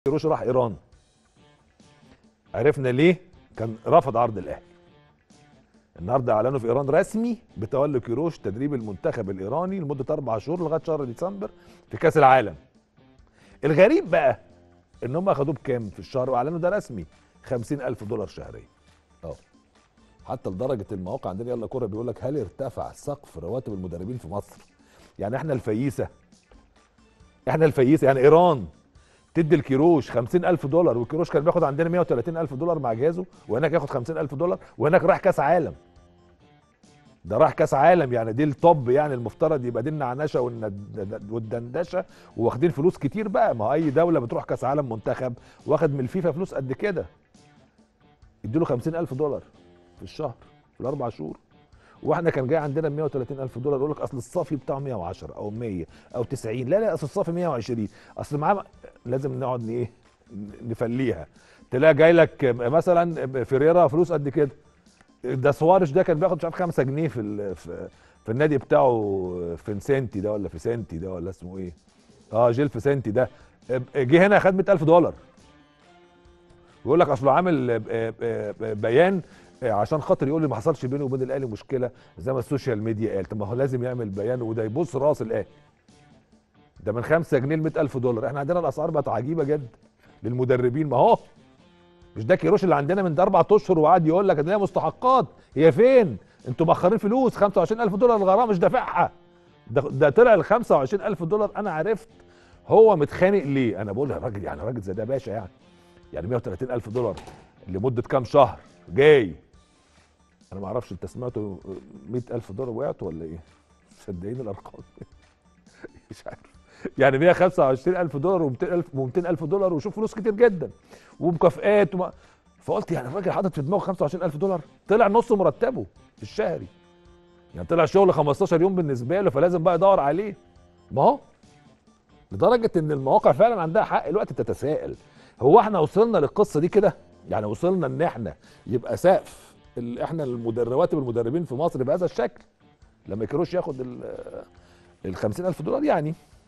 كيروش راح ايران عرفنا ليه كان رفض عرض الاهلي النهارده اعلنوا في ايران رسمي بتولي كيروش تدريب المنتخب الايراني لمده اربع شهور لغايه شهر ديسمبر في كاس العالم الغريب بقى ان هم اخدوه بكام في الشهر واعلنوا ده رسمي 50000 دولار شهريا اه حتى لدرجه المواقع عندنا يلا كوره بيقول لك هل ارتفع سقف رواتب المدربين في مصر يعني احنا الفييسه احنا الفييسه يعني ايران تدي الكيروش 50000 دولار والكيروش كان بياخد عندنا 130000 دولار مع جهازه وهناك ياخد 50000 دولار وهناك راح كاس عالم ده راح كاس عالم يعني دي الطب يعني المفترض يبقى دي النعنشه والند- والدندشه وواخدين فلوس كتير بقى ما هو اي دوله بتروح كاس عالم منتخب واخد من الفيفا فلوس قد كده يديله 50000 دولار في الشهر في الاربع شهور واحنا كان جاي عندنا 130000 دولار يقول لك اصل الصافي بتاعه 110 او 100 او 90 لا لا اصل الصافي 120 اصل معاه لازم نقعد ن- ايه نفليها تلاقي جاي لك مثلا فيريرا فلوس قد كده ده سوارش ده كان بياخد مش عارف 5 جنيه في ال- في, في النادي بتاعه فينسنتي ده ولا فيسنتي ده ولا اسمه ايه اه جيل فيسنتي ده جه هنا خد 100000 دولار يقول لك اصله عامل آه، آه، آه، بيان آه، عشان خاطر يقول لي ما حصلش بينه وبين الاهلي مشكله زي ما السوشيال ميديا قال طب ما هو لازم يعمل بيان وده يبص راس الاهلي ده من 5 جنيه ل 100000 دولار احنا عندنا الاسعار بقت عجيبه جدا للمدربين ما هو مش ده كيروش اللي عندنا من اربع اشهر وقعد يقول لك ان هي مستحقات هي فين انتوا مأخرين فلوس 25000 دولار الغرامه مش دافعها ده ده طلع ال 25000 دولار انا عرفت هو متخانق ليه انا بقول يا راجل يعني راجل زي ده باشا يعني يعني 130 الف دولار لمده كام شهر جاي انا ما اعرفش انت سمعته 100 الف دولار وقعت ولا ايه صدقيني الارقام مش عارف يعني 125 الف دولار و200 الف و200 الف دولار وشوف فلوس كتير جدا ومكافئات وما فقلت يعني الراجل حاطط في دماغه 25 الف دولار طلع نص مرتبه الشهري يعني طلع شغل 15 يوم بالنسبه له فلازم بقى يدور عليه ما هو لدرجه ان المواقع فعلا عندها حق الوقت تتساءل هو احنا وصلنا للقصه دي كده يعني وصلنا ان احنا يبقى سقف ال- احنا المدر- رواتب المدربين في مصر بهذا الشكل لما كيروش ياخد ال ال 50000 دولار يعني